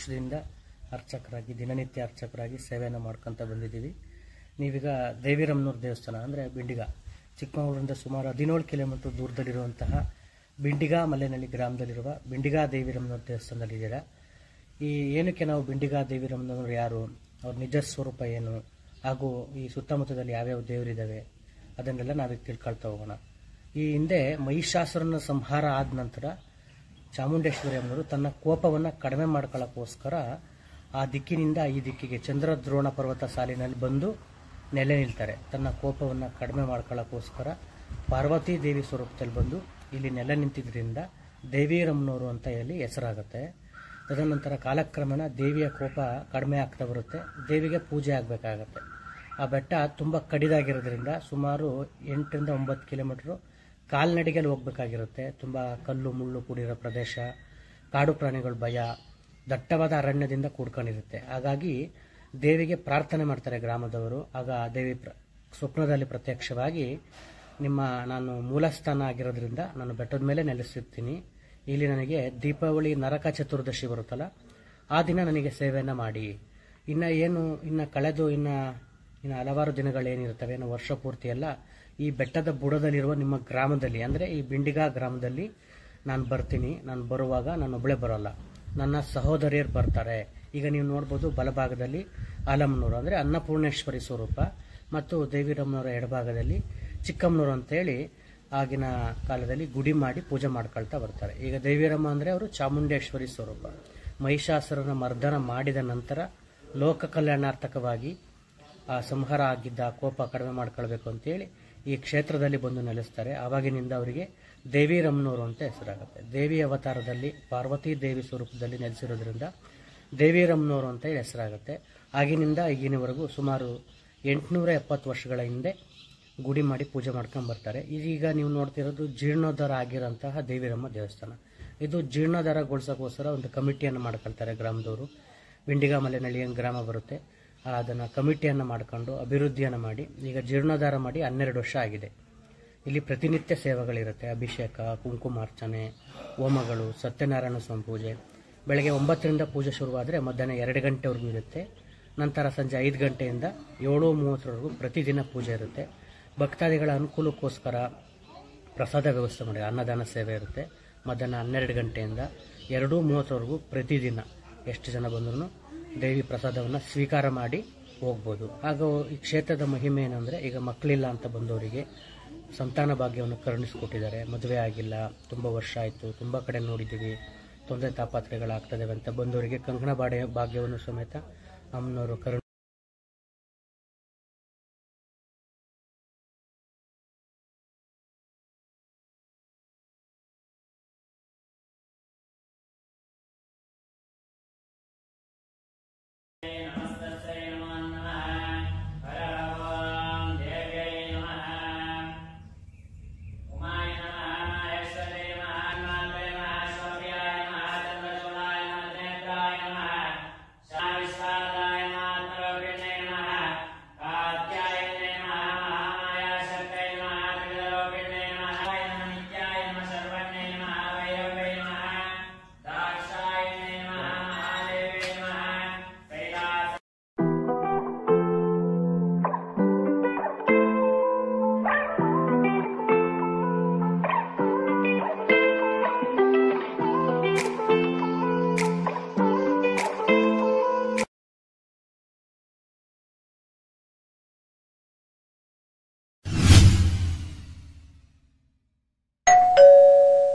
ವರ್ಷದಿಂದ ಅರ್ಚಕರಾಗಿ ದಿನನಿತ್ಯ ಅರ್ಚಕರಾಗಿ ಸೇವೆಯನ್ನು ಮಾಡ್ಕೊತ ಬಂದಿದ್ದೀವಿ ನೀವೀಗ ದೇವಿರಮ್ಮನೂರು ದೇವಸ್ಥಾನ ಅಂದರೆ ಬಿಂಡಿಗ ಚಿಕ್ಕಮಗಳೂರಿಂದ ಸುಮಾರು ಹದಿನೇಳು ಕಿಲೋಮೀಟರ್ ದೂರದಲ್ಲಿರುವಂತಹ ಬಿಂಡಿಗ ಮಲೆನಳ್ಳಿ ಗ್ರಾಮದಲ್ಲಿರುವ ಬಿಂಡಿಗ ದೇವಿರಮ್ಮನೂರು ದೇವಸ್ಥಾನದಲ್ಲಿದ್ದೀರಾ ಈ ಏನಕ್ಕೆ ನಾವು ಬಿಂಡಿಗ ದೇವಿರಮ್ಮನವರು ಯಾರು ಅವ್ರ ನಿಜ ಸ್ವರೂಪ ಏನು ಹಾಗೂ ಈ ಸುತ್ತಮುತ್ತದಲ್ಲಿ ಯಾವ್ಯಾವ ದೇವರಿದ್ದಾವೆ ಅದನ್ನೆಲ್ಲ ನಾವೀಗ ತಿಳ್ಕೊಳ್ತಾ ಹೋಗೋಣ ಈ ಹಿಂದೆ ಮಹಿಷಾಸುರನ ಸಂಹಾರ ಆದ ನಂತರ ಚಾಮುಂಡೇಶ್ವರಿ ಅಮ್ಮನವರು ತನ್ನ ಕೋಪವನ್ನು ಕಡಿಮೆ ಮಾಡ್ಕೊಳ್ಳೋಕ್ಕೋಸ್ಕರ ಆ ದಿಕ್ಕಿನಿಂದ ಈ ದಿಕ್ಕಿಗೆ ಚಂದ್ರದ್ರೋಣ ಪರ್ವತ ಸಾಲಿನಲ್ಲಿ ಬಂದು ನೆಲೆ ನಿಲ್ತಾರೆ ತನ್ನ ಕೋಪವನ್ನು ಕಡಿಮೆ ಮಾಡ್ಕೊಳ್ಳೋಕ್ಕೋಸ್ಕರ ಪಾರ್ವತಿ ದೇವಿ ಸ್ವರೂಪದಲ್ಲಿ ಬಂದು ಇಲ್ಲಿ ನೆಲೆ ನಿಂತಿದ್ರಿಂದ ದೇವಿರಮ್ಮನವರು ಅಂತ ಹೇಳಿ ಹೆಸರಾಗುತ್ತೆ ತದನಂತರ ಕಾಲಕ್ರಮೇಣ ದೇವಿಯ ಕೋಪ ಕಡಿಮೆ ಆಗ್ತಾ ಬರುತ್ತೆ ದೇವಿಗೆ ಪೂಜೆ ಆಗಬೇಕಾಗತ್ತೆ ಆ ಬೆಟ್ಟ ತುಂಬ ಕಡಿದಾಗಿರೋದ್ರಿಂದ ಸುಮಾರು ಎಂಟರಿಂದ ಒಂಬತ್ತು ಕಿಲೋಮೀಟ್ರು ಕಾಲ್ನಡಿಗೆಯಲ್ಲಿ ಹೋಗ್ಬೇಕಾಗಿರುತ್ತೆ ತುಂಬ ಕಲ್ಲು ಮುಳ್ಳು ಕೂಡಿರೋ ಪ್ರದೇಶ ಕಾಡು ಪ್ರಾಣಿಗಳ ಭಯ ದಟ್ಟವಾದ ಅರಣ್ಯದಿಂದ ಕೂಡ್ಕೊಂಡಿರುತ್ತೆ ಹಾಗಾಗಿ ದೇವಿಗೆ ಪ್ರಾರ್ಥನೆ ಮಾಡ್ತಾರೆ ಗ್ರಾಮದವರು ಆಗ ದೇವಿ ಪ್ರ ಸ್ವಪ್ನದಲ್ಲಿ ಪ್ರತ್ಯಕ್ಷವಾಗಿ ನಿಮ್ಮ ನಾನು ಮೂಲಸ್ಥಾನ ಆಗಿರೋದ್ರಿಂದ ನಾನು ಬೆಟ್ಟದ ಮೇಲೆ ನೆಲೆಸಿರ್ತೀನಿ ಇಲ್ಲಿ ನನಗೆ ದೀಪಾವಳಿ ನರಕ ಚತುರ್ದಶಿ ಬರುತ್ತಲ್ಲ ಆ ದಿನ ನನಗೆ ಸೇವೆಯನ್ನು ಮಾಡಿ ಇನ್ನು ಏನು ಇನ್ನು ಕಳೆದು ಇನ್ನು ಇನ್ನು ಹಲವಾರು ದಿನಗಳೇನಿರ್ತವೆ ಇನ್ನು ವರ್ಷ ಪೂರ್ತಿ ಎಲ್ಲ ಈ ಬೆಟ್ಟದ ಬುಡದಲ್ಲಿರುವ ನಿಮ್ಮ ಗ್ರಾಮದಲ್ಲಿ ಅಂದರೆ ಈ ಬಿಂಡಿಗಾ ಗ್ರಾಮದಲ್ಲಿ ನಾನು ಬರ್ತೀನಿ ನಾನು ಬರುವಾಗ ನಾನು ಒಬ್ಬಳೇ ಬರೋಲ್ಲ ನನ್ನ ಸಹೋದರಿಯರು ಬರ್ತಾರೆ ಈಗ ನೀವು ನೋಡ್ಬೋದು ಬಲಭಾಗದಲ್ಲಿ ಆಲಮ್ಮನೂರು ಅಂದರೆ ಅನ್ನಪೂರ್ಣೇಶ್ವರಿ ಸ್ವರೂಪ ಮತ್ತು ದೇವಿರಮ್ಮನವರ ಎಡಭಾಗದಲ್ಲಿ ಚಿಕ್ಕಮ್ಮನೂರು ಅಂತೇಳಿ ಆಗಿನ ಕಾಲದಲ್ಲಿ ಗುಡಿ ಮಾಡಿ ಪೂಜೆ ಮಾಡ್ಕೊಳ್ತಾ ಬರ್ತಾರೆ ಈಗ ದೇವಿರಮ್ಮ ಅಂದರೆ ಅವರು ಚಾಮುಂಡೇಶ್ವರಿ ಸ್ವರೂಪ ಮಹಿಷಾಸುರನ ಮರ್ದನ ಮಾಡಿದ ನಂತರ ಲೋಕ ಕಲ್ಯಾಣಾರ್ಥಕವಾಗಿ ಆ ಸಂಹಾರ ಆಗಿದ್ದ ಆ ಕೋಪ ಕಡಿಮೆ ಮಾಡ್ಕೊಳ್ಬೇಕು ಅಂತೇಳಿ ಈ ಕ್ಷೇತ್ರದಲ್ಲಿ ಬಂದು ನೆಲೆಸ್ತಾರೆ ಆವಾಗಿನಿಂದ ಅವರಿಗೆ ದೇವಿರಮ್ಮನವರು ಅಂತ ಹೆಸರಾಗುತ್ತೆ ದೇವಿ ಅವತಾರದಲ್ಲಿ ಪಾರ್ವತಿ ದೇವಿ ಸ್ವರೂಪದಲ್ಲಿ ನೆಲೆಸಿರೋದ್ರಿಂದ ದೇವಿರಮ್ಮನವರು ಅಂತ ಹೇಳಿ ಹೆಸರಾಗುತ್ತೆ ಆಗಿನಿಂದ ಈಗಿನವರೆಗೂ ಸುಮಾರು ಎಂಟುನೂರ ಎಪ್ಪತ್ತು ವರ್ಷಗಳ ಹಿಂದೆ ಗುಡಿ ಮಾಡಿ ಪೂಜೆ ಮಾಡ್ಕೊಂಡು ಬರ್ತಾರೆ ಇದೀಗ ನೀವು ನೋಡ್ತಿರೋದು ಜೀರ್ಣೋದ್ಧಾರ ಆಗಿರೋಂತಹ ದೇವಿರಮ್ಮ ದೇವಸ್ಥಾನ ಇದು ಜೀರ್ಣೋದ್ಧಾರಗೊಳಿಸೋಕ್ಕೋಸ್ಕರ ಒಂದು ಕಮಿಟಿಯನ್ನು ಮಾಡ್ಕೊಳ್ತಾರೆ ಗ್ರಾಮದವರು ಬಿಂಡಿಗ ಮಲೆನಳ್ಳಿ ಅಂತ ಗ್ರಾಮ ಬರುತ್ತೆ ಅದನ್ನು ಕಮಿಟಿಯನ್ನು ಮಾಡ್ಕೊಂಡು ಅಭಿವೃದ್ಧಿಯನ್ನು ಮಾಡಿ ಈಗ ಜೀರ್ಣೋದ್ಧಾರ ಮಾಡಿ ಹನ್ನೆರಡು ವರ್ಷ ಆಗಿದೆ ಇಲ್ಲಿ ಪ್ರತಿನಿತ್ಯ ಸೇವೆಗಳಿರುತ್ತೆ ಅಭಿಷೇಕ ಕುಂಕುಮಾರ್ಚನೆ ಹೋಮಗಳು ಸತ್ಯನಾರಾಯಣ ಸ್ವಾಮಿ ಪೂಜೆ ಬೆಳಗ್ಗೆ ಒಂಬತ್ತರಿಂದ ಪೂಜೆ ಶುರುವಾದರೆ ಮಧ್ಯಾಹ್ನ ಎರಡು ಗಂಟೆವರೆಗೂ ಇರುತ್ತೆ ನಂತರ ಸಂಜೆ ಐದು ಗಂಟೆಯಿಂದ ಏಳು ಮೂವತ್ತರವರೆಗೂ ಪ್ರತಿದಿನ ಪೂಜೆ ಇರುತ್ತೆ ಭಕ್ತಾದಿಗಳ ಅನುಕೂಲಕ್ಕೋಸ್ಕರ ಪ್ರಸಾದ ವ್ಯವಸ್ಥೆ ಮಾಡಿ ಅನ್ನದಾನ ಸೇವೆ ಇರುತ್ತೆ ಮಧ್ಯಾಹ್ನ ಹನ್ನೆರಡು ಗಂಟೆಯಿಂದ ಎರಡು ಮೂವತ್ತರವರೆಗೂ ಪ್ರತಿದಿನ ಎಷ್ಟು ಜನ ಬಂದರೂ ದೇವಿ ಪ್ರಸಾದವನ್ನು ಸ್ವೀಕಾರ ಮಾಡಿ ಹೋಗ್ಬೋದು ಹಾಗೂ ಈ ಕ್ಷೇತ್ರದ ಮಹಿಮೆ ಏನಂದರೆ ಈಗ ಮಕ್ಕಳಿಲ್ಲ ಅಂತ ಬಂದವರಿಗೆ ಸಂತಾನ ಭಾಗ್ಯವನ್ನು ಕರುಣಿಸ್ಕೊಟ್ಟಿದ್ದಾರೆ ಮದುವೆ ಆಗಿಲ್ಲ ತುಂಬ ವರ್ಷ ಆಯಿತು ತುಂಬ ಕಡೆ ನೋಡಿದ್ದೀವಿ ತೊಂದರೆ ತಾಪತ್ರೆಗಳಾಗ್ತದೆ ಅಂತ ಬಂದವರಿಗೆ ಕಂಕಣ ಬಾಡೆ ಭಾಗ್ಯವನ್ನು ಸಮೇತ ಅಮ್ಮನವರು ಕರುಣ